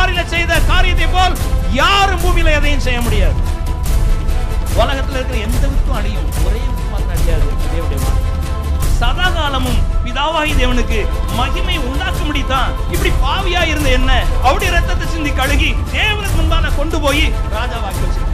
கல்வாரியில செய்த காரியத்தை போல் யாரும் பூமியில எதையும் செய்ய முடியாது உலகத்துல இருக்கிற எந்த வித்தும் அழியும் ஒரே வித்து மாத்திரம் அழியாது தேவனுடைய வார்த்தை. சதா காலமும் பிதாவாகி தேவனுக்கு மகிமை உண்டாக்க முடித்தான் இப்படி பாவியா இருந்த என்ன அவருடைய ரத்தத்தை சிந்தி கழுகி தேவனுக்கு முன்பான கொண்டு போய் ராஜாவாக்கி வச்சிருக்கான்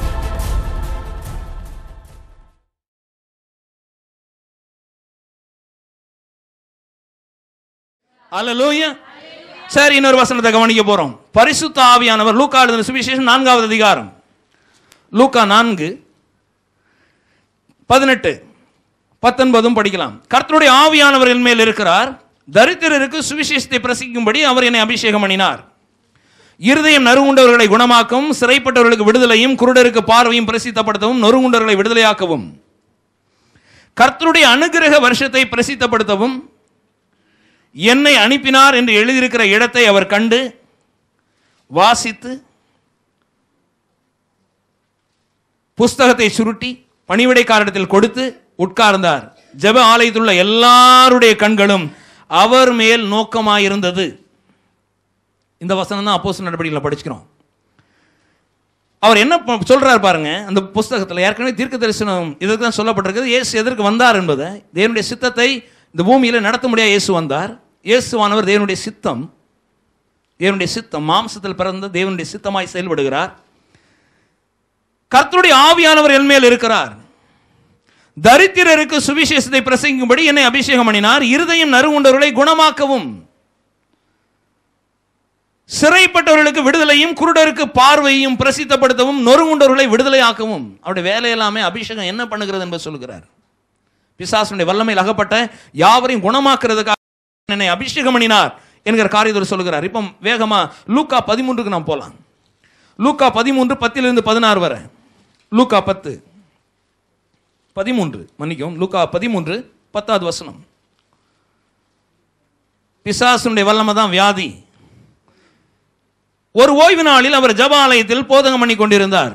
அல்லேலூயா சரி இன்னொரு வசனத்தை கவனிக்க போறோம் பரிசுத்த ஆவியானவர் லூக்கா எழுதின சுவிசேஷம் நான்காவது அதிகாரம் லூக்கா நான்கு பதினெட்டு பத்தொன்பதும் படிக்கலாம் கர்த்தருடைய ஆவியானவர் என் மேல் இருக்கிறார் தரித்திரருக்கு சுவிசேஷத்தை பிரசிக்கும்படி அவர் என்னை அபிஷேகம் பண்ணினார் இருதயம் நறுகுண்டவர்களை குணமாக்கவும் சிறைப்பட்டவர்களுக்கு விடுதலையும் குருடருக்கு பார்வையும் பிரசித்தப்படுத்தவும் நொறுங்குண்டவர்களை விடுதலையாக்கவும் கர்த்தருடைய அனுகிரக வருஷத்தை பிரசித்தப்படுத்தவும் என்னை அனுப்பினார் என்று எழுதியிருக்கிற இடத்தை அவர் கண்டு வாசித்து புஸ்தகத்தை சுருட்டி பணிவிடைக்காரிடத்தில் கொடுத்து உட்கார்ந்தார் ஜெப ஆலயத்தில் உள்ள எல்லாருடைய கண்களும் அவர் மேல் நோக்கமாயிருந்தது இந்த வசனம் தான் அப்போஸ் நடவடிக்கையில் படிச்சுக்கிறோம் அவர் என்ன ப- சொல்றாரு பாருங்க அந்த புஸ்தகத்தில் ஏற்கனவே தீர்க்க தரிசனம் இதுக்கு தான் சொல்லப்பட்டிருக்குது இயேசு எதற்கு வந்தார் என்பதை தேவனுடைய சித்தத்தை இந்த பூமியில் நடத்த முடியாது இயேசு வந்தார் இயேசுவானவர் தேவனுடைய சித்தம் தேவனுடைய சித்தம் மாம்சத்தில் பிறந்த தேவனுடைய சித்தமாய் செயல்படுகிறார் கர்த்தருடைய ஆவியானவர் என் மேல் இருக்கிறார் தரித்திரருக்கு சுவிசேஷத்தை பிரசங்கிக்கும்படி என்னை அபிஷேகம் பண்ணினார் இருதயம் நறுகுண்டவர்களை குணமாக்கவும் சிறைப்பட்டவர்களுக்கு விடுதலையும் குருடருக்கு பார்வையும் பிரசித்தப்படுத்தவும் நொறுங்குண்டவர்களை விடுதலையாக்கவும் அவருடைய வேலை எல்லாமே அபிஷேகம் என்ன பண்ணுகிறது என்பது சொல்கிறார் பிசாசனுடைய வல்லமையில் அகப்பட்ட யாவரையும் குணமாக்குறதுக்காக என்னை அபிஷேகம் பண்ணினார் என்கிற காரியத்தில் சொல்கிறார் இப்போ வேகமா லூக்கா பதிமூன்றுக்கு நாம் போலாம் லூக்கா பதிமூன்று பத்திலிருந்து பதினாறு வரை லூக்கா பத்து பதிமூன்று மன்னிக்கவும் லூக்கா பதிமூன்று பத்தாவது வசனம் பிசாசுடைய வல்லமை தான் வியாதி ஒரு ஓய்வு நாளில் அவர் ஜபாலயத்தில் போதகம் பண்ணி கொண்டிருந்தார்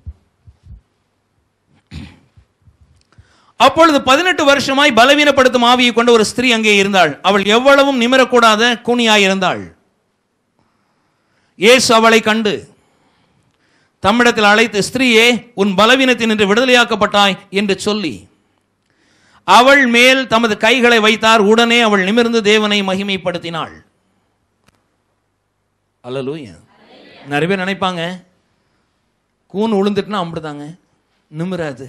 அப்பொழுது பதினெட்டு வருஷமாய் பலவீனப்படுத்தும் ஆவியை கொண்ட ஒரு ஸ்திரீ அங்கே இருந்தாள் அவள் எவ்வளவும் நிமிரக்கூடாத கூனியாய் இருந்தாள் இயேசு அவளை கண்டு தம்மிடத்தில் அழைத்து ஸ்திரீயே உன் பலவீனத்தின் என்று விடுதலையாக்கப்பட்டாய் என்று சொல்லி அவள் மேல் தமது கைகளை வைத்தார் உடனே அவள் நிமிர்ந்து தேவனை மகிமைப்படுத்தினாள் அல்லலூயா நிறைய பேர் நினைப்பாங்க கூன் உளுந்துட்டுனா அம்பிடுதாங்க நிமிராது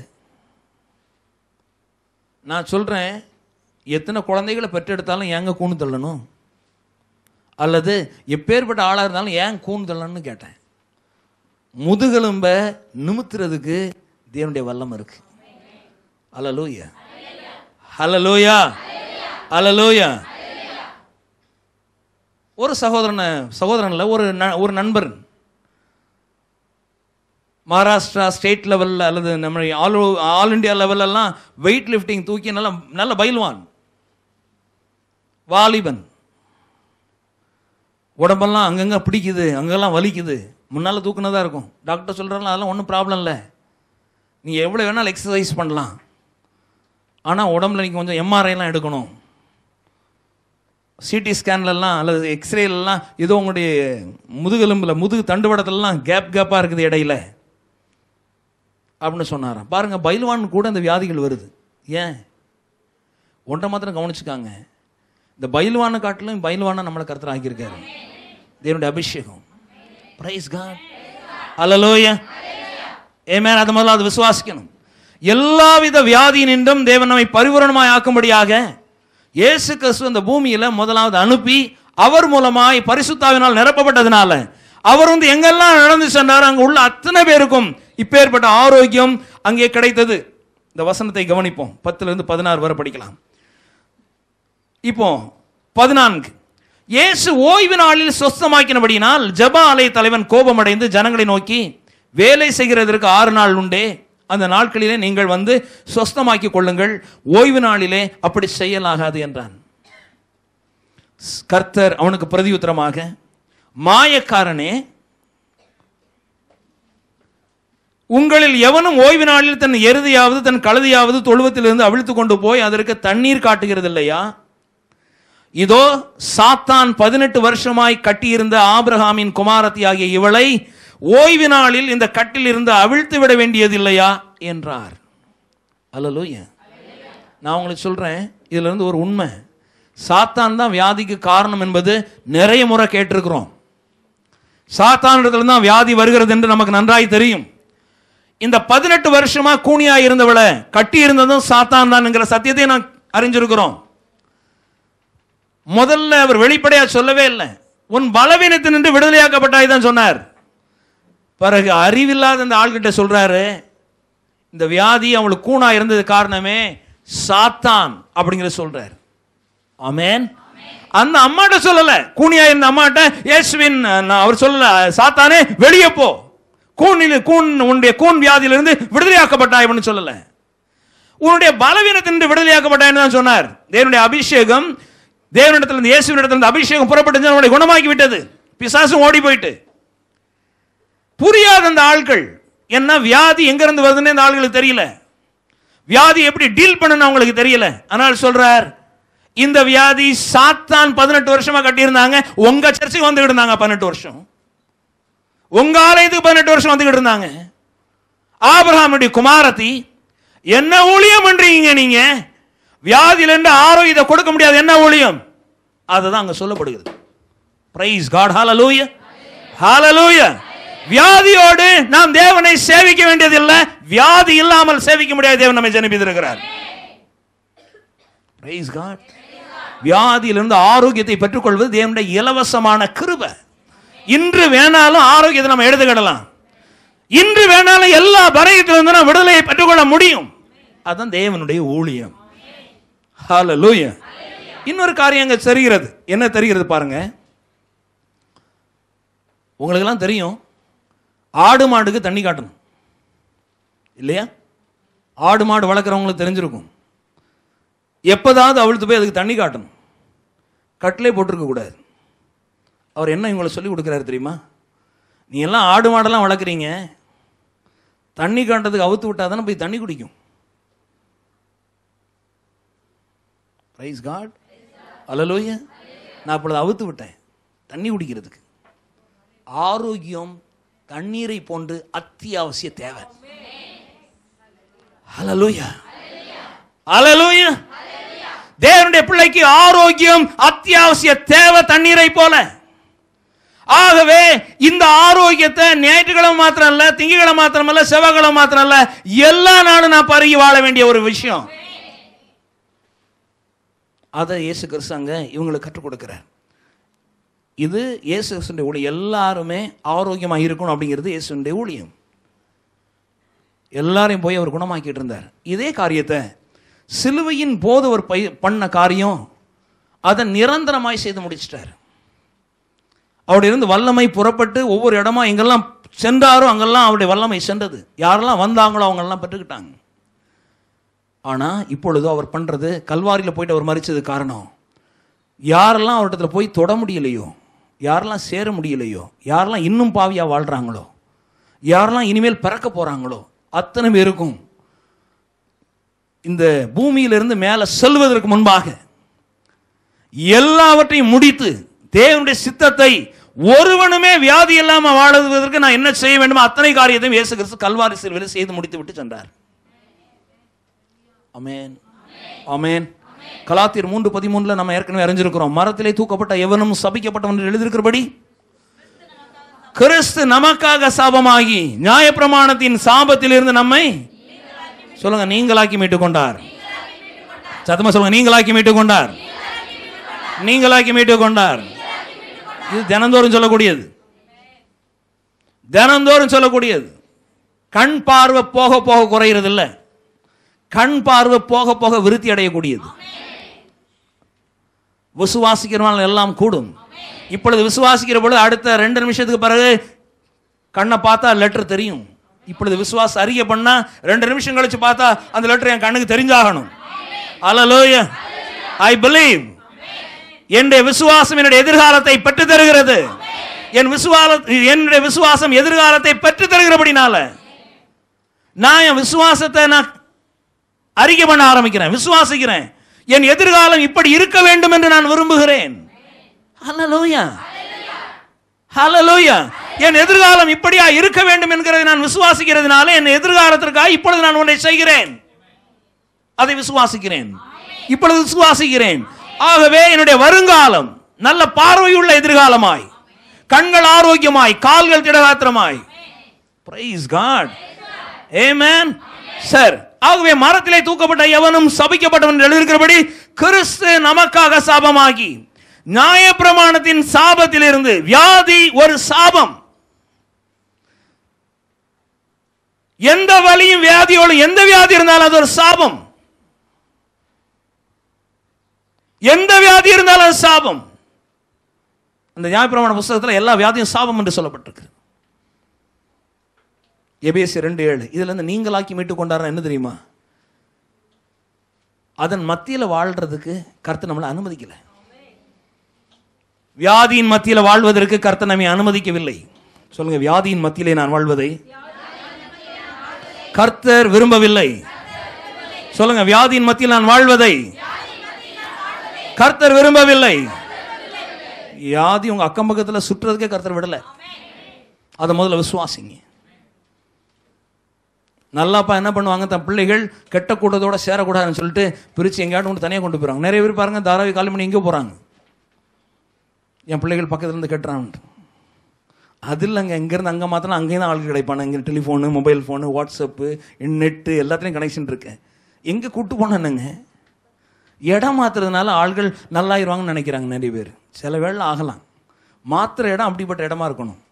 நான் சொல்கிறேன் எத்தனை குழந்தைகளை பெற்றெடுத்தாலும் ஏங்க கூணு தள்ளணும் அல்லது எப்பேற்பட்ட ஆளாக இருந்தாலும் ஏன் கூணு தள்ளணும்னு கேட்டேன் முதுகெலும்ப நிமித்துறதுக்கு தேவனுடைய வல்லம் இருக்கு அலலூயா ஹலலூயா அலலூயா ஒரு சகோதரனை சகோதரன்ல ஒரு ந- ஒரு நண்பர் மகாராஷ்டிரா ஸ்டேட் லெவலில் அல்லது நம்ம ஆல் ஆல் இண்டியா லெவலெல்லாம் வெயிட் லிஃப்டிங் தூக்கி நல்ல நல்ல பயில்வான் வாலிபன் உடம்பெல்லாம் அங்கங்கே பிடிக்குது அங்கெல்லாம் வலிக்குது முன்னால் தூக்குனதா இருக்கும் டாக்டர் சொல்கிறாங்களா அதெல்லாம் ஒன்றும் ப்ராப்ளம் இல்லை நீ எவ்வளோ வேணாலும் எக்ஸசைஸ் பண்ணலாம் ஆனால் உடம்புல நீங்கள் கொஞ்சம் எம்ஆர்ஐலாம் எடுக்கணும் சிடி ஸ்கேன்லலாம் அல்லது எக்ஸ்ரேலலாம் ஏதோ உங்களுடைய முதுகெலும்பில் முதுகு தண்டுவடத்துலலாம் கேப் கேப்பாக இருக்குது இடையில அப்படின்னு சொன்னாராம் பாருங்க பைல்வான் கூட இந்த வியாதிகள் வருது ஏன் ஒன்றை மாத்திரம் கவனிச்சுக்காங்க இந்த பைல்வானை காட்டிலும் பைல்வானை நம்மளை கருத்தர் ஆக்கியிருக்காரு தேவனுடைய அபிஷேகம் பிரைஸ் காட் அல்லலோயா ஏமேன் அது முதல்ல அது விசுவாசிக்கணும் எல்லாவித வியாதியினின்றும் தேவன் நம்மை பரிபூரணமாய் ஆக்கும்படியாக இயேசு கிறிஸ்து இந்த பூமியில முதலாவது அனுப்பி அவர் மூலமாய் பரிசுத்தாவினால் நிரப்பப்பட்டதுனால அவர் வந்து எங்கெல்லாம் நடந்து சென்றார் அங்க உள்ள அத்தனை பேருக்கும் இப்பேற்பட்ட ஆரோக்கியம் அங்கே கிடைத்தது இந்த வசனத்தை கவனிப்போம் பத்துல இருந்து பதினாறு வரை படிக்கலாம் இப்போ பதினான்கு இயேசு ஓய்வு நாளில் சொஸ்தமாக்கினபடியினால் ஜெப ஆலய தலைவன் கோபமடைந்து ஜனங்களை நோக்கி வேலை செய்கிறதற்கு ஆறு நாள் உண்டே அந்த நாட்களிலே நீங்கள் வந்து சொஸ்தமாக்கி கொள்ளுங்கள் ஓய்வு நாளிலே அப்படி செய்யலாகாது என்றான் கர்த்தர் அவனுக்கு பிரதியுத்தரமாக மாயக்காரனே உங்களில் எவனும் ஓய்வு நாளில் தன் எருதியாவது தன் கழுதியாவது தொழுவத்திலிருந்து அவிழ்த்து கொண்டு போய் அதற்கு தண்ணீர் காட்டுகிறது இல்லையா இதோ சாத்தான் பதினெட்டு வருஷமாய் கட்டியிருந்த ஆபிரகாமின் குமாரத்தி ஆகிய இவளை ஓய்வு நாளில் இந்த கட்டில் இருந்து அவிழ்த்து விட வேண்டியதில்லையா என்றார் அல்லலூய நான் உங்களுக்கு சொல்றேன் இதுல இருந்து ஒரு உண்மை சாத்தான் தான் வியாதிக்கு காரணம் என்பது நிறைய முறை கேட்டிருக்கிறோம் சாத்தானிடத்துல தான் வியாதி வருகிறது என்று நமக்கு நன்றாய் தெரியும் இந்த பதினெட்டு வருஷமா கூனியா இருந்தவளை கட்டி இருந்ததும் சாத்தான் தான்ங்கிற சத்தியத்தை நான் அறிஞ்சிருக்கிறோம் முதல்ல அவர் வெளிப்படையா சொல்லவே இல்லை உன் பலவீனத்தினின்று விடுதலையாக்கப்பட்டாய் தான் சொன்னார் பிறகு அறிவில்லாத அந்த ஆள்கிட்ட சொல்றாரு இந்த வியாதி அவளுக்கு கூணா இருந்தது காரணமே சாத்தான் அப்படிங்கிற சொல்றார் ஆமென் அந்த அம்மாட்ட சொல்லல கூனியா இருந்த அம்மாட்ட இயேசுவின் நான் அவர் சொல்லல சாத்தானே வெளியே போ கூனில் கூன் உன்னுடைய கூன் வியாதியிலிருந்து விடுதலையாக்கப்பட்டாய்னு சொல்லல உன்னுடைய பலவீனத்திலிருந்து விடுதலையாக்கப்பட்டாய்னு தான் சொன்னார் தேவனுடைய அபிஷேகம் தேவனிடத்திலிருந்து இயேசுவினிடத்திலிருந்து அபிஷேகம் புறப்பட்டு அவனை குணமாக்கி விட்டது பிசாசும் ஓடி போயிட்டு புரியாத அந்த ஆட்கள் என்ன வியாதி எங்க இருந்து வருதுன்னு இந்த ஆளுகளுக்கு தெரியல வியாதி எப்படி டீல் பண்ணணும் அவங்களுக்கு தெரியல ஆனால் சொல்றார் இந்த வியாதி சாத்தான் பதினெட்டு வருஷமா கட்டியிருந்தாங்க உங்க சர்ச்சைக்கு வந்துகிட்டு இருந்தாங்க பதினெட்டு வருஷம் உங்க ஆலயத்துக்கு பதினெட்டு வருஷம் வந்துகிட்டு இருந்தாங்க ஆபிரகாமுடைய குமாரத்தி என்ன ஊழியம் பண்றீங்க நீங்க வியாதியில இருந்து ஆரோக்கியத்தை கொடுக்க முடியாது என்ன ஊழியம் அதுதான் அங்க சொல்லப்படுகிறது பிரைஸ் காட் ஹalleluya ஹalleluya வியாதியோடு நாம் தேவனை சேவிக்க வேண்டியதில்லை வியாதி இல்லாமல் சேவிக்க முடியாது தேவன் நம்மை ஜனிப்பித்திருக்கிறார் பிரைஸ் காட் வியாதியிலிருந்து ஆரோக்கியத்தை பெற்றுக்கொள்வது தேவனுடைய இலவசமான கிருபை இன்று வேணாலும் ஆரோக்கியத்தை நம்ம எடுத்துக்கிடலாம் இன்று வேணாலும் எல்லா பரையத்திலிருந்து நாம் விடுதலையை பெற்றுக்கொள்ள முடியும் அதுதான் தேவனுடைய ஊழியம் ஹalleluya இன்னொரு காரியம் அங்க தெரிகிறது என்ன தெரிகிறது பாருங்க உங்களுக்கெல்லாம் தெரியும் ஆடு மாடுக்கு தண்ணி காட்டணும் இல்லையா ஆடு மாடு வளர்க்குறவங்களுக்கு தெரிஞ்சிருக்கும் எப்போதாவது அவிழ்த்து போய் அதுக்கு தண்ணி காட்டணும் கட்டிலே போட்டிருக்க கூடாது அவர் என்ன இவங்களை சொல்லி கொடுக்குறாரு தெரியுமா நீ எல்லாம் ஆடு மாடெல்லாம் வளர்க்குறீங்க தண்ணி காட்டுறதுக்கு அவுத்து விட்டா தானே போய் தண்ணி குடிக்கும் ரைஸ் காட் அலலோய நான் இப்பொழுது அவுத்து விட்டேன் தண்ணி குடிக்கிறதுக்கு ஆரோக்கியம் தண்ணீரை போன்று அத்தியாவசிய தேவை ஹalleluya ஹalleluya தேவனுடைய பிள்ளைக்கு ஆரோக்கியம் அத்தியாவசிய தேவை தண்ணீரை போல ஆகவே இந்த ஆரோக்கியத்தை ஞாயிற்றுக்கிழமை மாத்திரம் இல்ல திங்கக்கிழமை மாத்திரம் இல்ல செவ்வாய்க்கிழமை மாத்திரம் இல்ல எல்லா நாளும் நான் பருகி வாழ வேண்டிய ஒரு விஷயம் அதை இயேசு கிறிஸ்து அங்க இவங்களுக்கு கற்றுக் கொடுக்கிறார் இது இயேசு கிறிஸ்துடைய ஊழியம் எல்லாருமே ஆரோக்கியமாக இருக்கணும் அப்படிங்கிறது இயேசுடைய ஊழியம் எல்லாரையும் போய் அவர் குணமாக்கிட்டு இருந்தார் இதே காரியத்தை சிலுவையின் போது அவர் பை பண்ண காரியம் அதை நிரந்தரமாய் செய்து முடிச்சிட்டார் அவருடைய இருந்து வல்லமை புறப்பட்டு ஒவ்வொரு இடமா எங்கெல்லாம் சென்றாரோ அங்கெல்லாம் அவருடைய வல்லமை சென்றது யாரெல்லாம் வந்தாங்களோ அவங்கெல்லாம் பெற்றுக்கிட்டாங்க ஆனால் இப்பொழுது அவர் பண்ணுறது கல்வாரியில் போயிட்டு அவர் மறிச்சது காரணம் யாரெல்லாம் அவர்கிட்ட போய் தொட முடியலையோ யாரெல்லாம் சேர முடியலையோ யாரெல்லாம் இன்னும் பாவியாக வாழ்கிறாங்களோ யாரெல்லாம் இனிமேல் பிறக்க போகிறாங்களோ அத்தனை பேருக்கும் இந்த பூமியிலிருந்து மேலே செல்வதற்கு முன்பாக எல்லாவற்றையும் முடித்து தேவனுடைய சித்தத்தை ஒருவனுமே வியாதி இல்லாமல் வாழுவதற்கு நான் என்ன செய்ய வேண்டுமோ அத்தனை காரியத்தையும் இயேசு கிறிஸ்து கல்வாரி சிலுவையில் செய்து முடித்து விட்டு சென்றார் அமேன் அமேன் கலாத்தியர் மூன்று பதிமூணுல நம்ம ஏற்கனவே அறிஞ்சிருக்கிறோம் மரத்திலே தூக்கப்பட்ட எவனும் சபிக்கப்பட்டவன் என்று எழுதியிருக்கிறபடி கிறிஸ்து நமக்காக சாபமாகி நியாயப்பிரமாணத்தின் சாபத்திலிருந்து நம்மை சொல்லுங்க நீங்களாக்கி மீட்டுக் கொண்டார் சத்தமா சொல்லுங்க நீங்களாக்கி மீட்டுக் கொண்டார் நீங்களாக்கி மீட்டுக் கொண்டார் இது தினந்தோறும் சொல்லக்கூடியது தினந்தோறும் சொல்லக்கூடியது கண் பார்வை போக போக குறையிறது இல்லை கண் பார்வை போக போக விருத்தி அடையக்கூடியது விசுவாசிக்கிறவனால் எல்லாம் கூடும் இப்பொழுது விசுவாசிக்கிற பொழுது அடுத்த ரெண்டு நிமிஷத்துக்கு பிறகு கண்ணை பார்த்தா லெட்டர் தெரியும் இப்பொழுது விசுவாசம் அறிக்கை பண்ணா ரெண்டு நிமிஷம் கழிச்சு பார்த்தா அந்த லெட்டர் என் கண்ணுக்கு தெரிஞ்சாகணும் அலலோய ஐ பிலீவ் என்னுடைய விசுவாசம் என்னுடைய எதிர்காலத்தை பெற்று தருகிறது என் விசுவால என்னுடைய விசுவாசம் எதிர்காலத்தை பெற்று தருகிறபடினால நான் என் விசுவாசத்தை நான் அறிக்கை பண்ண ஆரம்பிக்கிறேன் விசுவாசிக்கிறேன் என் எதிர்காலம் இப்படி இருக்க வேண்டும் என்று நான் விரும்புகிறேன் ஹalleluya ஹalleluya என் எதிர்காலம் இப்படியா இருக்க வேண்டும் என்கிறதை நான் விசுவாசிக்கிறதுனால என் எதிர்காலத்திற்காக இப்பொழுது நான் ஒன்றை செய்கிறேன் அதை விசுவாசிக்கிறேன் இப்பொழுது விசுவாசிக்கிறேன் ஆகவே என்னுடைய வருங்காலம் நல்ல பார்வையுள்ள எதிர்காலமாய் கண்கள் ஆரோக்கியமாய் கால்கள் திடகாத்திரமாய் பிரைஸ் காட் ஏமேன் சார் ஆகவே மரத்திலே தூக்கப்பட்ட எவனும் சபிக்கப்பட்டவன் என்று எழுதியிருக்கிறபடி கிறிஸ்து நமக்காக சாபமாகி நியாயப்பிரமாணத்தின் சாபத்திலிருந்து வியாதி ஒரு சாபம் எந்த வலியும் வியாதியோடு எந்த வியாதி இருந்தாலும் அது ஒரு சாபம் எந்த வியாதி இருந்தாலும் அது சாபம் அந்த நியாயப்பிரமாண புஸ்தகத்தில் எல்லா வியாதியும் சாபம் என்று சொல்லப்பட்டிருக்கு எபேசி ரெண்டு ஏழு இதுல இருந்து நீங்களாக்கி மீட்டு கொண்டாடுற என்ன தெரியுமா அதன் மத்தியில் வாழ்றதுக்கு கர்த்தர் நம்மளை அனுமதிக்கல வியாதியின் மத்தியில் வாழ்வதற்கு கர்த்தர் நம்மை அனுமதிக்கவில்லை சொல்லுங்க வியாதியின் மத்தியிலே நான் வாழ்வதை கர்த்தர் விரும்பவில்லை சொல்லுங்க வியாதியின் மத்தியில் நான் வாழ்வதை கர்த்தர் விரும்பவில்லை வியாதி உங்க அக்கம் பக்கத்தில் சுற்றுறதுக்கே கர்த்தர் விடல அதை முதல்ல விசுவாசிங்க நல்லாப்பா என்ன பண்ணுவாங்க தன் பிள்ளைகள் கெட்ட கூட்டத்தோட சேரக்கூடாதுன்னு சொல்லிட்டு பிரித்து எங்கேயாட்டும் கொண்டு தனியாக கொண்டு போகிறாங்க நிறைய பேர் பாருங்க தாராவி காலி மணி எங்கே போகிறாங்க என் பிள்ளைகள் பக்கத்துல இருந்து கெட்டுறான்ட்டு அது இல்லைங்க இங்கேருந்து அங்கே மாத்திரம் அங்கேயும் தான் ஆளுக்கு கிடைப்பாங்க இங்கே telephone mobile phone WhatsApp net எல்லாத்துலேயும் கனெக்ஷன் இருக்கு எங்கே கூட்டு போனேன்னுங்க இடம் மாத்துறதுனால ஆள்கள் நல்லாயிருவாங்கன்னு நினைக்கிறாங்க நிறைய பேர் சில வேளை ஆகலாம் மாத்திர இடம் அப்படிப்பட்ட இடமா இருக்கணும்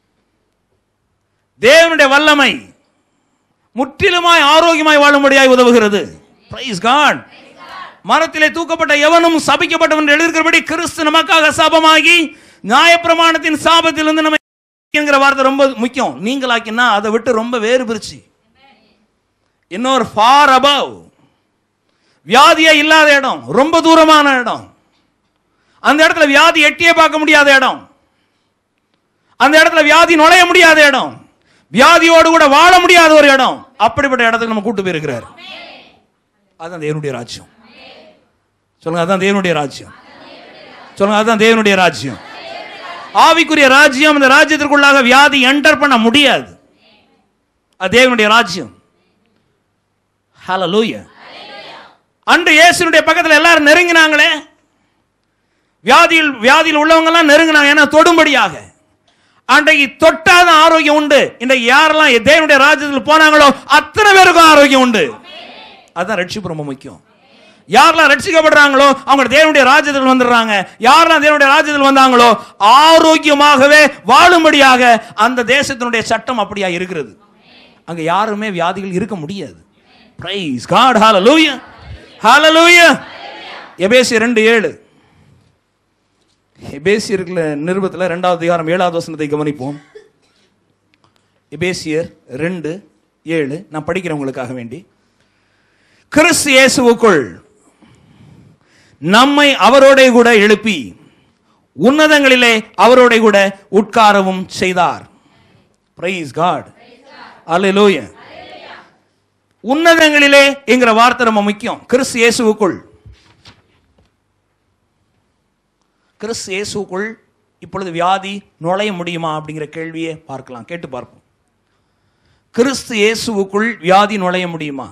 தேவனுடைய வல்லமை முற்றிலுமாய் ஆரோக்கியமாய் வாழும்படியாய் உதவுகிறது பிரைஸ் காட் மரத்திலே தூக்கப்பட்ட எவனும் சபிக்கப்பட்டவன் என்று எழுதியிருக்கிறபடி கிறிஸ்து நமக்காக சாபமாகி நியாயப்பிரமாணத்தின் சாபத்திலிருந்து நம்ம என்கிற வார்த்தை ரொம்ப முக்கியம் நீங்களாக்கினா அதை விட்டு ரொம்ப வேறு பிரிச்சு இன்னொரு ஃபார் அபவ் வியாதியே இல்லாத இடம் ரொம்ப தூரமான இடம் அந்த இடத்துல வியாதி எட்டியே பார்க்க முடியாத இடம் அந்த இடத்துல வியாதி நுழைய முடியாத இடம் வியாதியோடு கூட வாழ முடியாத ஒரு இடம் அப்படிப்பட்ட இடத்துக்கு நம்ம கூட்டு போயிருக்கிறார் அதுதான் தேவனுடைய ராஜ்யம் சொல்லுங்க அதான் தேவனுடைய ராஜ்யம் சொல்லுங்க அதுதான் தேவனுடைய ராஜ்யம் ஆவிக்குரிய ராஜ்யம் அந்த ராஜ்யத்திற்குள்ளாக வியாதி என்டர் பண்ண முடியாது அது தேவனுடைய ராஜ்யம் ஹalleluya அன்று இயேசுனுடைய பக்கத்தில் எல்லாரும் நெருங்கினாங்களே வியாதியில் வியாதியில் உள்ளவங்க எல்லாம் நெருங்கினாங்க ஏன்னா தொடும்படியாக அன்றைக்கு தொட்டாத ஆரோக்கியம் உண்டு இன்றைக்கு யாரெல்லாம் தேவனுடைய ராஜ்யத்தில் போனாங்களோ அத்தனை பேருக்கும் ஆரோக்கியம் உண்டு அதுதான் ரட்சிப்பு ரொம்ப முக்கியம் யாரெல்லாம் ரட்சிக்கப்படுறாங்களோ அவங்க தேவனுடைய ராஜ்யத்தில் வந்துடுறாங்க யாரெல்லாம் தேவனுடைய ராஜ்யத்தில் வந்தாங்களோ ஆரோக்கியமாகவே வாழும்படியாக அந்த தேசத்தினுடைய சட்டம் அப்படியா இருக்கிறது அங்க யாருமே வியாதிகள் இருக்க முடியாது பிரைஸ் காட் ஹalleluya ஹalleluya எபேசியர் ரெண்டு ஏழு எபேசியர்ல நிருபத்தில் ரெண்டாவது அதிகாரம் ஏழாவது வசனத்தை கவனிப்போம் எபேசியர் ரெண்டு ஏழு நான் படிக்கிறேன் உங்களுக்காக வேண்டி கிறிஸ்து இயேசுவுக்குள் நம்மை அவரோட கூட எழுப்பி உன்னதங்களிலே அவரோட கூட உட்காரவும் செய்தார் பிரைஸ் காட் அல்லேலூயா உன்னதங்களிலே என்கிற வார்த்தை ரொம்ப முக்கியம் கிறிஸ்து இயேசுவுக்குள் கிறிஸ்து இயேசுக்குள் இப்பொழுது வியாதி நுழைய முடியுமா அப்படிங்கிற கேள்வியை பார்க்கலாம் கேட்டு பார்ப்போம் கிறிஸ்து இயேசுவுக்குள் வியாதி நுழைய முடியுமா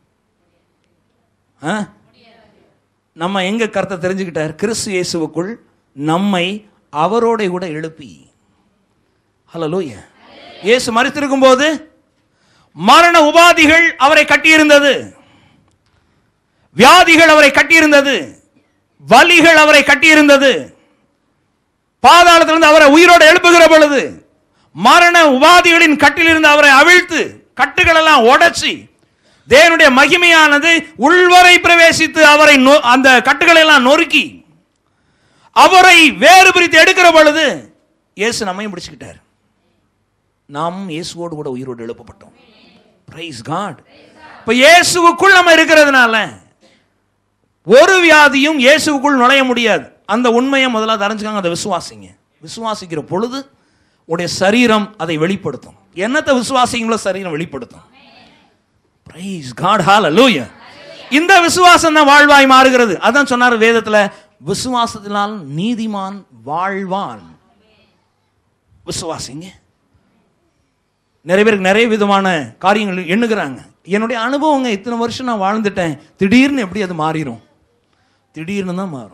ஆ? நம்ம எங்க கருத்தை தெரிஞ்சுக்கிட்டார் கிறிஸ்து இயேசுவுக்குள் நம்மை அவரோட கூட எழுப்பி ஹalleluya இயேசு மரித்திருக்கும் போது மரண உபாதிகள் அவரை கட்டியிருந்தது வியாதிகள் அவரை கட்டியிருந்தது வலிகள் அவரை கட்டியிருந்தது பாதாளத்திலிருந்து அவரை உயிரோடு எழுப்புகிற பொழுது மரண உபாதிகளின் கட்டிலிருந்து அவரை அவிழ்த்து கட்டுகள் எல்லாம் உடைச்சி தேவனுடைய மகிமையானது உள்வரை பிரவேசித்து அவரை நொ- அந்த கட்டுகளை எல்லாம் நொறுக்கி அவரை வேறு பிரித்து எடுக்கிற பொழுது இயேசு நம்மையும் பிடிச்சுக்கிட்டார் நாமும் இயேசுவோடு கூட உயிரோடு எழுப்பப்பட்டோம் பிரைஸ் காட் இப்ப இயேசுவுக்குள் நம்ம இருக்கிறதுனால ஒரு வியாதியும் இயேசுவுக்குள் நுழைய முடியாது அந்த உண்மையை முதல்ல அறிஞ்சுக்காங்க அதை விசுவாசிங்க விசுவாசிக்கிற பொழுது உடைய சரீரம் அதை வெளிப்படுத்தும் என்னத்தை விசுவாசிங்களோ சரீரம் வெளிப்படுத்தும் பிரைஸ் காட் ஹalleluya இந்த விசுவாசம் தான் வாழ்வாய் மாறுகிறது அதான் சொன்னார் வேதத்துல விசுவாசத்தினால் நீதிமான் வாழ்வான் விசுவாசிங்க நிறைய பேருக்கு நிறைய விதமான காரியங்கள் எண்ணுகிறாங்க என்னுடைய அனுபவங்க இத்தனை வருஷம் நான் வாழ்ந்துட்டேன் திடீர்னு எப்படி அது மாறிடும் திடீர்னு தான் மாறும்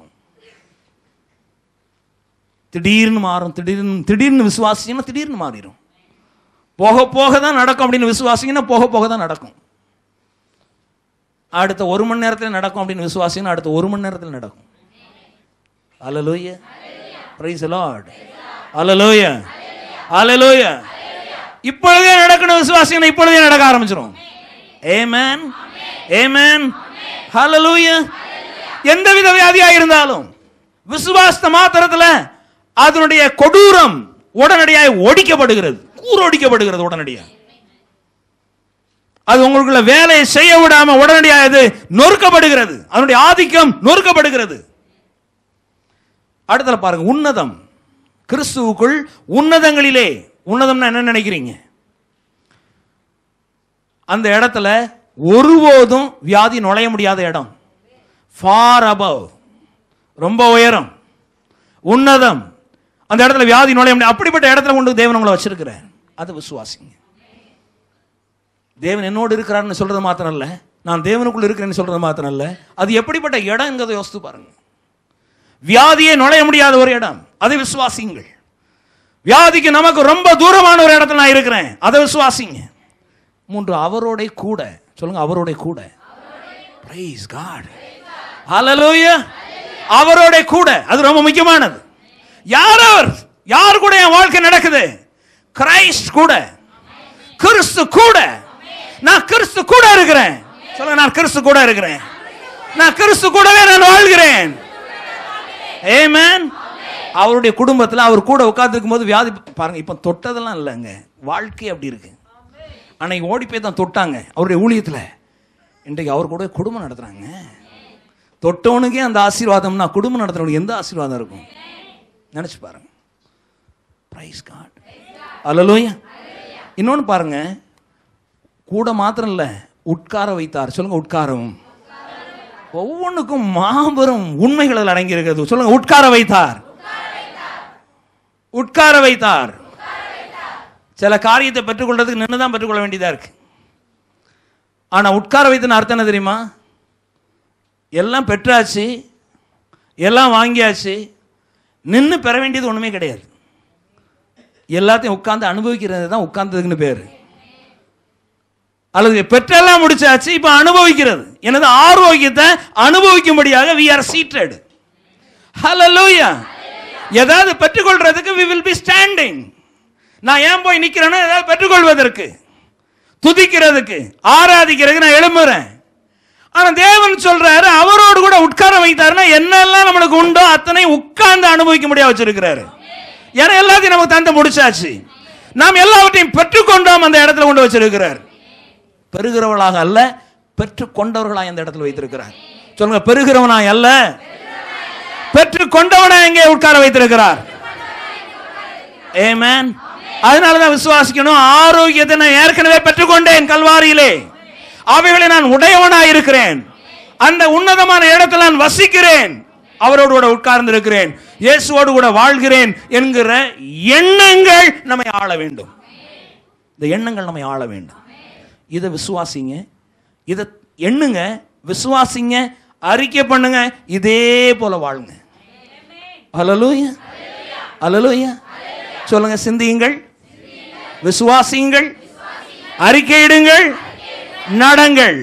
திடீர்னு மாறும் திடீர்னு திடீர்னு விசுவாசிங்கன்னா திடீர்னு மாறிடும் போக போக தான் நடக்கும் அப்படின்னு விசுவாசிங்கன்னா போக போக தான் நடக்கும் அடுத்த ஒரு மணி நேரத்தில் நடக்கும் அப்படின்னு விசுவாசிங்கன்னா அடுத்த ஒரு மணி நேரத்தில் நடக்கும் அலலோய பிரைஸ் லார்ட் அலலோய அலலோய இப்பொழுதே நடக்கணும் விசுவாசிங்கன்னா இப்பொழுதே நடக்க ஆரம்பிச்சிடும் ஏமேன் ஏமேன் ஹalleluya எந்தவித வியாதியா இருந்தாலும் விசுவாசத்த மாத்திரத்துல அதனுடைய கொடூரம் உடனடியாக ஒடிக்கப்படுகிறது கூறொடிக்கப்படுகிறது உடனடியாக அது உங்களுக்குள்ள வேலையை செய்ய விடாம உடனடியாக அது நொறுக்கப்படுகிறது அதனுடைய ஆதிக்கம் நொறுக்கப்படுகிறது அடுத்தல பாருங்க உன்னதம் கிறிஸ்துவுக்குள் உன்னதங்களிலே உன்னதம்னா என்ன நினைக்கிறீங்க அந்த இடத்துல ஒருபோதும் வியாதி நுழைய முடியாத இடம் ஃபார் above ரொம்ப உயரம் உன்னதம் அந்த இடத்துல வியாதி நுழைய முடியாது அப்படிப்பட்ட இடத்துல கொண்டு தேவன் உங்களை வச்சிருக்கிறார் அது விசுவாசிங்க தேவன் என்னோடு இருக்கிறார்னு சொல்றது மாத்திரம் இல்ல நான் தேவனுக்குள்ள இருக்கிறேன்னு சொல்றது மாத்திரம் இல்ல அது எப்படிப்பட்ட இடம்ங்கிறத யோசித்து பாருங்க வியாதியே நுழைய முடியாத ஒரு இடம் அதை விசுவாசிங்கள் வியாதிக்கு நமக்கு ரொம்ப தூரமான ஒரு இடத்துல நான் இருக்கிறேன் அதை விசுவாசிங்க மூன்று அவரோட கூட சொல்லுங்க அவரோட கூட பிரைஸ் காட் ஹalleluya அவரோட கூட அது ரொம்ப முக்கியமானது யார் அவர் யார் கூட என் வாழ்க்கை நடக்குது கிரைஸ்ட் கூட கிறிஸ்து கூட நான் கிறிஸ்து கூட இருக்கிறேன் சொல்லுங்க நான் கிறிஸ்து கூட இருக்கிறேன் நான் கிறிஸ்து கூடவே நான் வாழ்கிறேன் ஏமேன் அவருடைய குடும்பத்தில் அவர் கூட உட்கார்ந்துருக்கும் போது வியாதி பாருங்க இப்போ தொட்டதெல்லாம் இல்லைங்க வாழ்க்கை அப்படி இருக்கு அன்னைக்கு ஓடி போய் தான் தொட்டாங்க அவருடைய ஊழியத்தில் இன்றைக்கு அவர் கூட குடும்பம் நடத்துறாங்க தொட்டவனுக்கே அந்த ஆசீர்வாதம்னா குடும்பம் நடத்துறவனுக்கு எந்த ஆசீர்வாதம் இருக்கும் நினைச்சு பாருங்க பிரைஸ் காட் அல்லலோயா இன்னொன்று பாருங்க கூட மாத்திரம் இல்லை உட்கார வைத்தார் சொல்லுங்க உட்காரவும் ஒவ்வொன்றுக்கும் மாபெரும் உண்மைகள் அதில் அடங்கி இருக்கிறது சொல்லுங்க உட்கார வைத்தார் உட்கார வைத்தார் சில காரியத்தை பெற்றுக்கொள்றதுக்கு நின்று தான் பெற்றுக்கொள்ள வேண்டியதா இருக்கு ஆனா உட்கார வைத்துன்னு அர்த்தம் என்ன தெரியுமா எல்லாம் பெற்றாச்சு எல்லாம் வாங்கியாச்சு நின்று பெற வேண்டியது ஒண்ணுமே கிடையாது எல்லாத்தையும் உட்கார்ந்து அனுபவிக்கிறது தான் உட்கார்ந்ததுக்குன்னு பேரு அல்லது பெற்றெல்லாம் முடிச்சாச்சு இப்ப அனுபவிக்கிறது எனது ஆரோக்கியத்தை அனுபவிக்கும்படியாக வி ஆர் சீட்டட் ஹalleluya ஏதாவது பெற்றுக்கொள்றதுக்கு we will be standing நான் ஏன் போய் நிக்கிறேன்னா ஏதாவது பெற்றுக்கொள்வதற்கு துதிக்கிறதுக்கு ஆராதிக்கிறதுக்கு நான் எழும்புறேன் ஆனா தேவன் சொல்றாரு அவரோடு கூட உட்கார வைத்தாருன்னா என்னெல்லாம் நம்மளுக்கு உண்டோ அத்தனை உட்கார்ந்து அனுபவிக்க முடியாது வச்சிருக்கிறாரு ஏன்னா எல்லாத்தையும் நமக்கு தந்து முடிச்சாச்சு நாம் எல்லாவற்றையும் பெற்றுக்கொண்டோம் அந்த இடத்துல கொண்டு வச்சிருக்கிறார் பெறுகிறவர்களாக அல்ல பெற்று கொண்டவர்களாக இந்த இடத்துல வைத்திருக்கிறார் சொல்லுங்க பெறுகிறவனாய் அல்ல பெற்று கொண்டவனா எங்கே உட்கார வைத்திருக்கிறார் ஏமேன் அதனால தான் விசுவாசிக்கணும் ஆரோக்கியத்தை நான் ஏற்கனவே பெற்றுக்கொண்டேன் கல்வாரியிலே அவைகளை நான் உடையவனாய் இருக்கிறேன் அந்த உன்னதமான இடத்தில் நான் வசிக்கிறேன் அவரோடு கூட உட்கார்ந்து இருக்கிறேன் இயேசுவோடு கூட வாழ்கிறேன் என்கிற எண்ணங்கள் நம்மை ஆள வேண்டும் இந்த எண்ணங்கள் நம்மை ஆள வேண்டும் இதை விசுவாசிங்க இதை எண்ணுங்க விசுவாசிங்க அறிக்கை பண்ணுங்க இதே போல வாழுங்க அலலூயா அலலூயா சொல்லுங்க சிந்தியுங்கள் விசுவாசியுங்கள் அறிக்கையிடுங்கள் நடங்கள்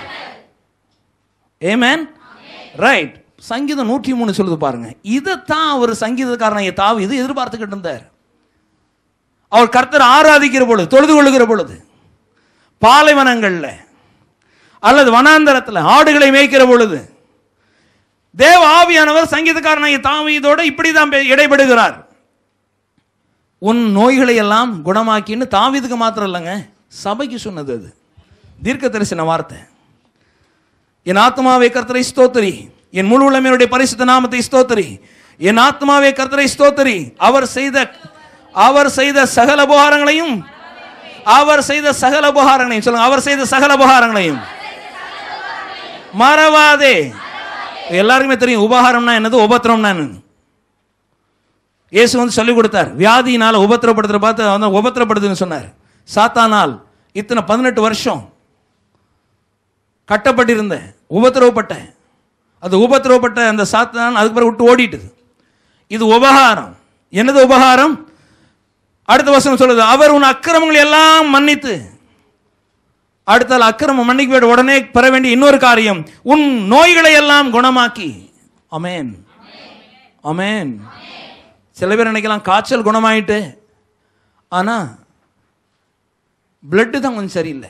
ஏமேன் ரைட் சங்கீதம் நூற்றி மூணு சொல்லுது பாருங்க இதைத்தான் அவர் சங்கீதக்காரன் தாவி இது எதிர்பார்த்துக்கிட்டு இருந்தார் அவர் கர்த்தர் ஆராதிக்கிற பொழுது தொழுது கொள்ளுகிற பொழுது பாலைவனங்கள்ல அல்லது வனாந்தரத்தில் ஆடுகளை மேய்க்கிற பொழுது தேவ ஆவியானவர் சங்கீதக்காரனாகிய தாவீதோட இப்படிதான் பே- இடைபடுகிறார் உன் நோய்களை எல்லாம் குணமாக்கின்னு தாவீதுக்கு மாத்திரம் இல்லைங்க சபைக்கு சொன்னது அது தீர்க்க தரிசன வார்த்தை என் ஆத்மாவே கர்த்தரை ஸ்தோத்திரி என் முழு உள்ளமையுடைய பரிசுத்த நாமத்தை ஸ்தோத்திரி என் ஆத்மாவே கர்த்தரை ஸ்தோத்திரி அவர் செய்த அவர் செய்த சகல உபகாரங்களையும் அவர் செய்த சகல உபகாரங்களையும் சொல்லுங்க அவர் செய்த சகல உபகாரங்களையும் மறவாதே எல்லாருக்குமே தெரியும் உபகாரம்னா என்னது உபத்திரம்னா என்னது இயேசு வந்து சொல்லிக் கொடுத்தார் வியாதியினால உபத்திரப்படுத்துற பார்த்து அவன் உபத்திரப்படுதுன்னு சொன்னார் சாத்தானால் இத்தனை பதினெட்டு வருஷம் கட்டப்பட்டிருந்தேன் உபத்திரவப்பட்டேன் அது உபத்திரவப்பட்ட அந்த சாத்தான் அதுக்கு பிறகு விட்டு ஓடிட்டுது இது உபகாரம் என்னது உபகாரம் அடுத்த வசனம் சொல்லுது அவர் உன் அக்கிரமங்களை எல்லாம் மன்னித்து அடுத்தால் அக்கிரமம் மன்னிக்க உடனே பெற வேண்டிய இன்னொரு காரியம் உன் நோய்களை எல்லாம் குணமாக்கி அமேன் அமேன் சில பேர் நினைக்கலாம் காய்ச்சல் குணமாயிட்டு ஆனா பிளட்டு தான் கொஞ்சம் சரியில்லை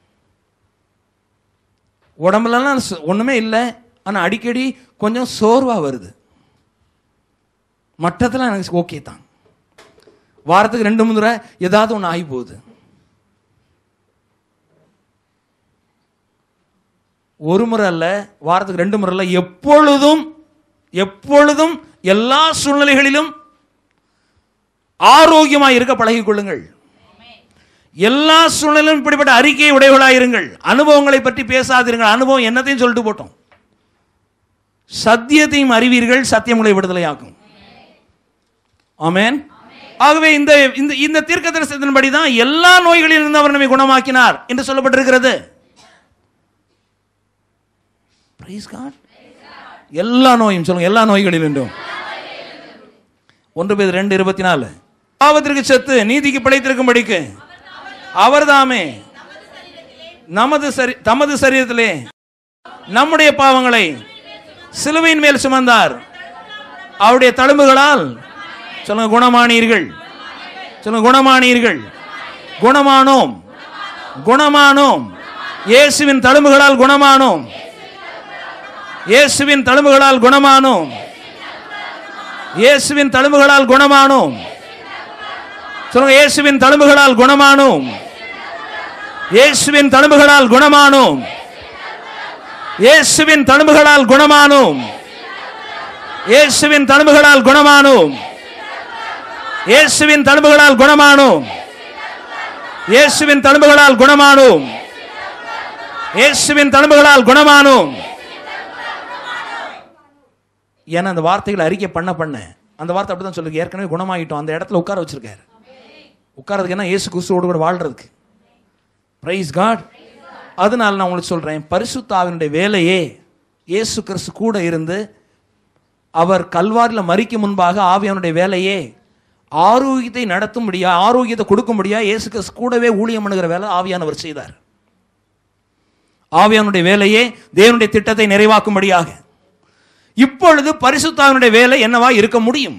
உடம்புலலாம் சு- ஒண்ணுமே இல்லை ஆனா அடிக்கடி கொஞ்சம் சோர்வா வருது மற்றத்தில் எனக்கு ஓகே தான் வாரத்துக்கு ரெண்டு மூணு தடவை ஏதாவது ஒன்று ஆகி போகுது ஒரு முறை அல்ல வாரத்துக்கு ரெண்டு முறை அல்ல எப்பொழுதும் எப்பொழுதும் எல்லா சூழ்நிலைகளிலும் ஆரோக்கியமாக இருக்க பழகிக் கொள்ளுங்கள் எல்லா சூழ்நிலையும் இப்படிப்பட்ட அறிக்கையை உடையவளாயிருங்கள் அனுபவங்களை பற்றி பேசாதீர்கள் அனுபவம் என்னத்தையும் சொல்லிட்டு போட்டோம் சத்தியத்தையும் அறிவீர்கள் சத்தியம் உங்களை விடுதலையாக்கும் ஆமென் ஆகவே இந்த இந்த இந்த தீர்க்க தரிசனத்தின்படி தான் எல்லா நோய்களிலிருந்து அவர் நம்மை குணமாக்கினார் என்று சொல்லப்பட்டிருக்கிறது Praise God. எல்லா நோயும் சொல்லுங்க எல்லா நோய்களிலிருந்தும் ஒன்று பேர் ரெண்டு இருபத்தி நாலு பாவத்திற்கு செத்து நீதிக்கு பிழைத்திருக்கும்படிக்கு அவர்தாமே நமது சரி தமது சரீரத்திலே நம்முடைய பாவங்களை சிலுவையின் மேல் சுமந்தார் அவருடைய தழும்புகளால் சொல்லுங்க குணமானீர்கள் சொல்லுங்க குணமானீர்கள் குணமானோம் குணமானோம் இயேசுவின் தழும்புகளால் குணமானோம் இயேசுவின் தழும்புகளால் குணமானோம் இயேசுவின் தழும்புகளால் குணமானோம் சொல்லுங்க இயேசுவின் தழும்புகளால் குணமானோம் இயேசுவின் தழும்புகளால் குணமானோம் இயேசுவின் தழும்புகளால் குணமானோம் இயேசுவின் தழும்புகளால் குணமானோம் இயேசுவின் தழும்புகளால் குணமானோம் இயேசுவின் தழும்புகளால் குணமானோம் இயேசுவின் தழும்புகளால் குணமானோம் ஏன்னா அந்த வார்த்தைகளை அறிக்கை பண்ண பண்ண அந்த வார்த்தை அப்படிதான் சொல்லுங்க ஏற்கனவே குணமாயிட்டோம் அந்த இடத்துல உட்கார வச்சிருக்காரு உட்காரதுக்கு என்ன இயேசு கிறிஸ்துவோடு கூட வாழ்றதுக்கு பிரைஸ் காட் அதனால நான் உங்களுக்கு சொல்றேன் பரிசுத்தாவினுடைய வேலையே இயேசு கிறிஸ்து கூட இருந்து அவர் கல்வாரில் மறிக்க முன்பாக ஆவியானுடைய வேலையே ஆரோக்கியத்தை நடத்தும்படியா ஆரோக்கியத்தை கொடுக்கும்படியா இயேசு கிறிஸ்து கூடவே ஊழியம் பண்ணுகிற வேலை ஆவியானவர் செய்தார் ஆவியானுடைய வேலையே தேவனுடைய திட்டத்தை நிறைவாக்கும்படியாக இப்பொழுது பரிசுத்தாவினுடைய வேலை என்னவா இருக்க முடியும்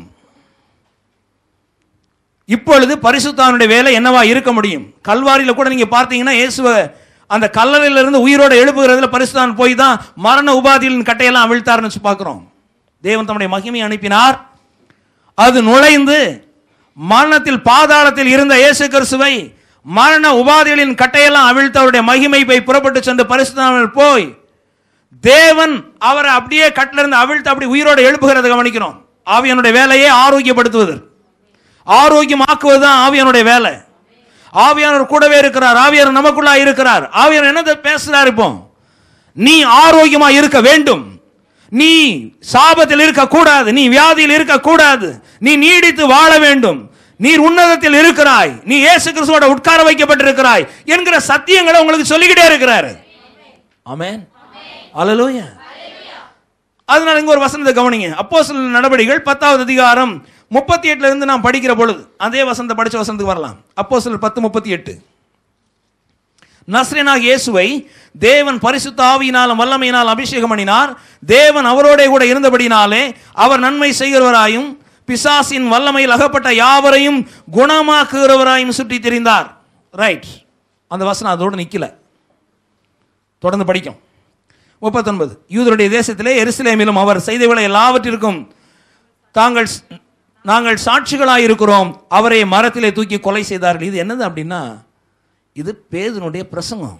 இப்பொழுது பரிசுத்தாவினுடைய வேலை என்னவா இருக்க முடியும் கல்வாரியில கூட நீங்க பார்த்தீங்கன்னா இயேசுவ அந்த கல்லறையிலிருந்து உயிரோட எழுப்புகிறதுல பரிசுத்தான் போய் தான் மரண உபாதிகளின் கட்டையெல்லாம் அவிழ்த்தார்னு வச்சு பார்க்கிறோம் தேவன் தம்முடைய மகிமை அனுப்பினார் அது நுழைந்து மரணத்தில் பாதாளத்தில் இருந்த இயேசு கிறிஸ்துவை மரண உபாதிகளின் கட்டையெல்லாம் அவிழ்த்து அவருடைய மகிமை போய் புறப்பட்டு சென்று பரிசுத்தாமல் போய் தேவன் அவரை அப்படியே கட்டில இருந்து அவிழ்த்து அப்படி உயிரோடு எழுப்புகிறத கவனிக்கிறோம் ஆவியனுடைய வேலையே ஆரோக்கியப்படுத்துவது ஆரோக்கியமாக்குவது தான் ஆவியனுடைய வேலை ஆவியானவர் கூடவே இருக்கிறார் ஆவியார் நமக்குள்ளா இருக்கிறார் ஆவியார் என்னதை பேசுறார் இப்போ நீ ஆரோக்கியமா இருக்க வேண்டும் நீ சாபத்தில் இருக்க கூடாது நீ வியாதியில் இருக்க கூடாது நீ நீடித்து வாழ வேண்டும் நீர் உன்னதத்தில் இருக்கிறாய் நீ இயேசு கிறிஸ்துவோட உட்கார வைக்கப்பட்டிருக்கிறாய் என்கிற சத்தியங்களை உங்களுக்கு சொல்லிக்கிட்டே இருக்கிறாரு ஆமென் அல்லேலூயா அதனால இங்க ஒரு வசனத்தை கவனிங்க அப்போஸ்தலர் நடவடிக்கைகள் பத்தாவது அதிகாரம் முப்பத்தி எட்டுல இருந்து நாம் படிக்கிற பொழுது அதே வசனத்தை படிச்ச வசனத்துக்கு வரலாம் அப்போஸ்தலர் பத்து முப்பத்தி எட்டு நஸ்ரேனாக இயேசுவை தேவன் பரிசுத்த ஆவியினாலும் வல்லமையினால் அபிஷேகம் பண்ணினார் தேவன் அவரோடே கூட இருந்தபடினாலே அவர் நன்மை செய்கிறவராயும் பிசாசின் வல்லமையில் அகப்பட்ட யாவரையும் குணமாக்குகிறவராயும் சுற்றி திரிந்தார் ரைட் அந்த வசனம் அதோடு நிக்கல தொடர்ந்து படிக்கும் முப்பத்தொன்பது யூதருடைய தேசத்திலே எருசலேமிலும் அவர் செய்தவளை எல்லாவற்றிற்கும் தாங்கள் நாங்கள் சாட்சிகளாக இருக்கிறோம் அவரை மரத்திலே தூக்கி கொலை செய்தார்கள் இது என்னது அப்படின்னா இது பேதனுடைய பிரசங்கம்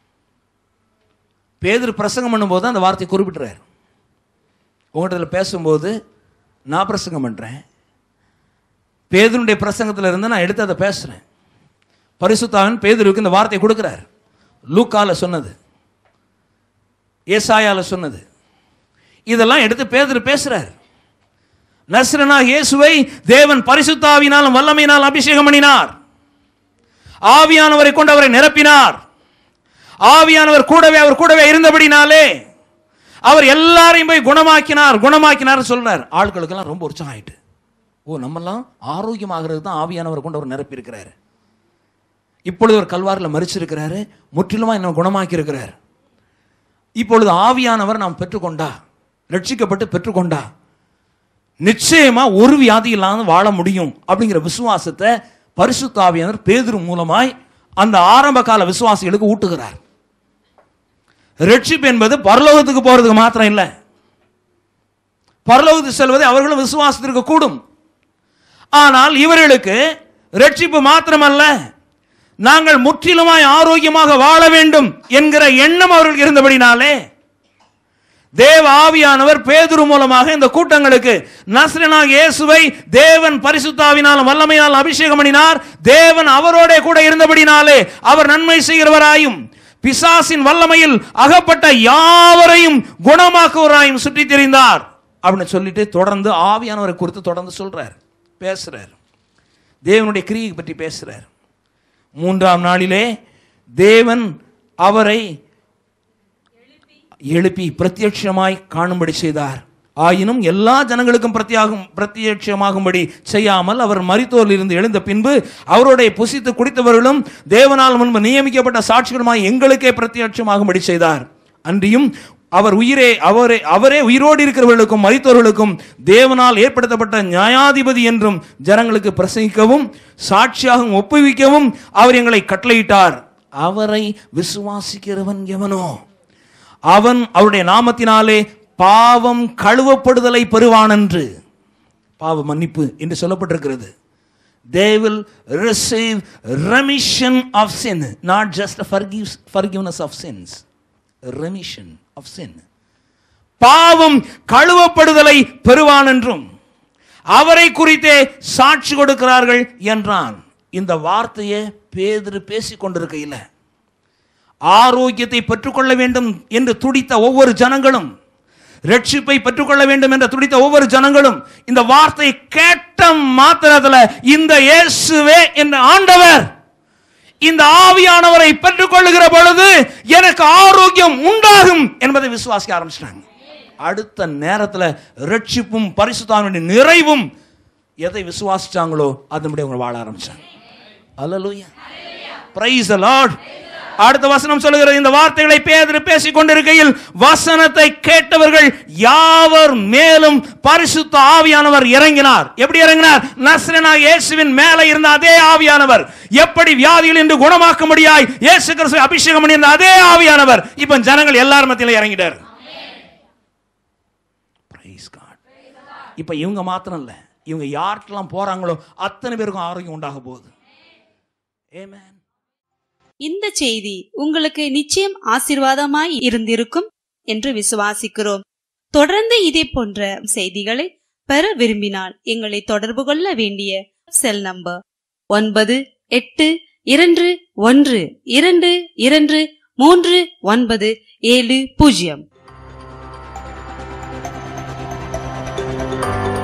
பேதர் பிரசங்கம் பண்ணும்போது தான் அந்த வார்த்தையை குறிப்பிட்டுறார் உங்கள்கிட்ட பேசும்போது நான் பிரசங்கம் பண்ணுறேன் பேதனுடைய பிரசங்கத்தில் இருந்து நான் எடுத்து அதை பேசுகிறேன் பரிசுத்தாவன் பேதருக்கு இந்த வார்த்தையை கொடுக்குறார் லூக்கால சொன்னது ஏசாயால சொன்னது இதெல்லாம் எடுத்து பேதர் பேசுறார் நஸ்ரனா இயேசுவை தேவன் பரிசுத்தாவினாலும் வல்லமையினால் அபிஷேகம் பண்ணினார் ஆவியானவரை கொண்டு அவரை நிரப்பினார் ஆவியானவர் கூடவே அவர் கூடவே இருந்தபடினாலே அவர் எல்லாரையும் போய் குணமாக்கினார் குணமாக்கினார் சொல்றார் ஆட்களுக்கெல்லாம் ரொம்ப உற்சாகம் ஆயிட்டு ஓ நம்மெல்லாம் ஆரோக்கியமாகிறது தான் ஆவியானவர் கொண்டு அவர் நிரப்பி இருக்கிறாரு இப்பொழுது ஒரு கல்வாரில் மறிச்சிருக்கிறாரு முற்றிலுமா என்ன குணமாக்கி இருக்கிறார் இப்பொழுது ஆவியானவர் நாம் பெற்றுக்கொண்டா ரட்சிக்கப்பட்டு பெற்றுக்கொண்டா நிச்சயமா ஒரு வியாதி இல்லாம வாழ முடியும் அப்படிங்கிற விசுவாசத்தை பரிசுத்த ஆவியானவர் பேதுரு மூலமாய் அந்த ஆரம்ப கால விசுவாசிகளுக்கு ஊட்டுகிறார் ரட்சிப்பு என்பது பரலோகத்துக்கு போறதுக்கு மாத்திரம் இல்லை பரலோகத்துக்கு செல்வதை அவர்களும் விசுவாசத்திற்கு கூடும் ஆனால் இவர்களுக்கு ரட்சிப்பு மாத்திரமல்ல நாங்கள் முற்றிலுமாய் ஆரோக்கியமாக வாழ வேண்டும் என்கிற எண்ணம் அவர்களுக்கு இருந்தபடினாலே தேவ ஆவியானவர் பேதுரு மூலமாக இந்த கூட்டங்களுக்கு நஸ்ரனாக இயேசுவை தேவன் பரிசுத்தாவினாலும் வல்லமையால் அபிஷேகம் பண்ணினார் தேவன் அவரோட கூட இருந்தபடினாலே அவர் நன்மை செய்கிறவராயும் பிசாசின் வல்லமையில் அகப்பட்ட யாவரையும் குணமாக்குவராயும் சுற்றி திரிந்தார் அப்படின்னு சொல்லிட்டு தொடர்ந்து ஆவியானவரை குறித்து தொடர்ந்து சொல்றார் பேசுறார் தேவனுடைய கிரியை பற்றி பேசுறார் மூன்றாம் நாளிலே தேவன் அவரை எழுப்பி பிரத்யட்சமாய் காணும்படி செய்தார் ஆயினும் எல்லா ஜனங்களுக்கும் பிரத்யாகும் பிரத்யட்சமாகும்படி செய்யாமல் அவர் மரித்தோரில் இருந்து எழுந்த பின்பு அவருடைய புசித்து குடித்தவர்களும் தேவனால் முன்பு நியமிக்கப்பட்ட சாட்சிகளுமாய் எங்களுக்கே பிரத்யட்சமாகும்படி செய்தார் அன்றியும் அவர் உயிரே அவரே அவரே உயிரோடு இருக்கிறவர்களுக்கும் மரித்தவர்களுக்கும் தேவனால் ஏற்படுத்தப்பட்ட நியாயாதிபதி என்றும் ஜனங்களுக்கு பிரசங்கிக்கவும் சாட்சியாகவும் ஒப்புவிக்கவும் அவர் எங்களை கட்டளையிட்டார் அவரை விசுவாசிக்கிறவன் எவனோ அவன் அவருடைய நாமத்தினாலே பாவம் கழுவப்படுதலை பெறுவான் என்று பாவ மன்னிப்பு என்று சொல்லப்பட்டிருக்கிறது they will receive remission of sin not just a forgives, forgiveness of sins remission of sin பாவம் கழுவப்படுதலை பெறுவான் என்றும் அவரை குறித்தே சாட்சி கொடுக்கிறார்கள் என்றான் இந்த வார்த்தையை பேதுரு பேசிக் கொண்டிருக்கையில் ஆரோக்கியத்தை பெற்றுக்கொள்ள வேண்டும் என்று துடித்த ஒவ்வொரு ஜனங்களும் ரட்சிப்பை பெற்றுக்கொள்ள வேண்டும் என்று துடித்த ஒவ்வொரு ஜனங்களும் இந்த வார்த்தையை கேட்ட மாத்திரத்துல இந்த இயேசுவே என்ற ஆண்டவர் இந்த ஆவியானவரை பெற்றுக்கொள்ளுகிற பொழுது எனக்கு ஆரோக்கியம் உண்டாகும் என்பதை விசுவாசிக்க ஆரம்பிச்சிட்டாங்க அடுத்த நேரத்துல ரட்சிப்பும் பரிசுத்தாவினுடைய நிறைவும் எதை விசுவாசிச்சாங்களோ அதனுடைய அவங்க வாழ ஆரம்பிச்சாங்க அல்லேலூயா பிரைஸ் the லார்ட் அடுத்த வசனம் சொல்லுகிறது இந்த வார்த்தைகளை பேதர் பேசிக் கொண்டிருக்கையில் வசனத்தை கேட்டவர்கள் யாவர் மேலும் பரிசுத்த ஆவியானவர் இறங்கினார் எப்படி இறங்கினார் நஸ்ரனா இயேசுவின் மேலே இருந்த அதே ஆவியானவர் எப்படி வியாதிகள் என்று குணமாக்க முடியாய் இயேசு கிறிஸ்துவை அபிஷேகம் பண்ணியிருந்த அதே ஆவியானவர் இப்ப ஜனங்கள் எல்லார் மத்தியில இறங்கிட்டார் Praise God. இப்ப இவங்க மாத்திரம் இல்ல இவங்க யார்கிட்டலாம் போறாங்களோ அத்தனை பேருக்கும் ஆரோக்கியம் உண்டாக போகுது Amen. இந்த செய்தி உங்களுக்கு நிச்சயம் ஆசீர்வாதமாய் இருந்திருக்கும் என்று விசுவாசிக்கிறோம் தொடர்ந்து இதே போன்ற செய்திகளை பெற விரும்பினால் எங்களை தொடர்பு கொள்ள வேண்டிய செல் நம்பர் ஒன்பது எட்டு இரண்டு ஒன்று இரண்டு இரண்டு மூன்று ஒன்பது ஏழு பூஜ்ஜியம்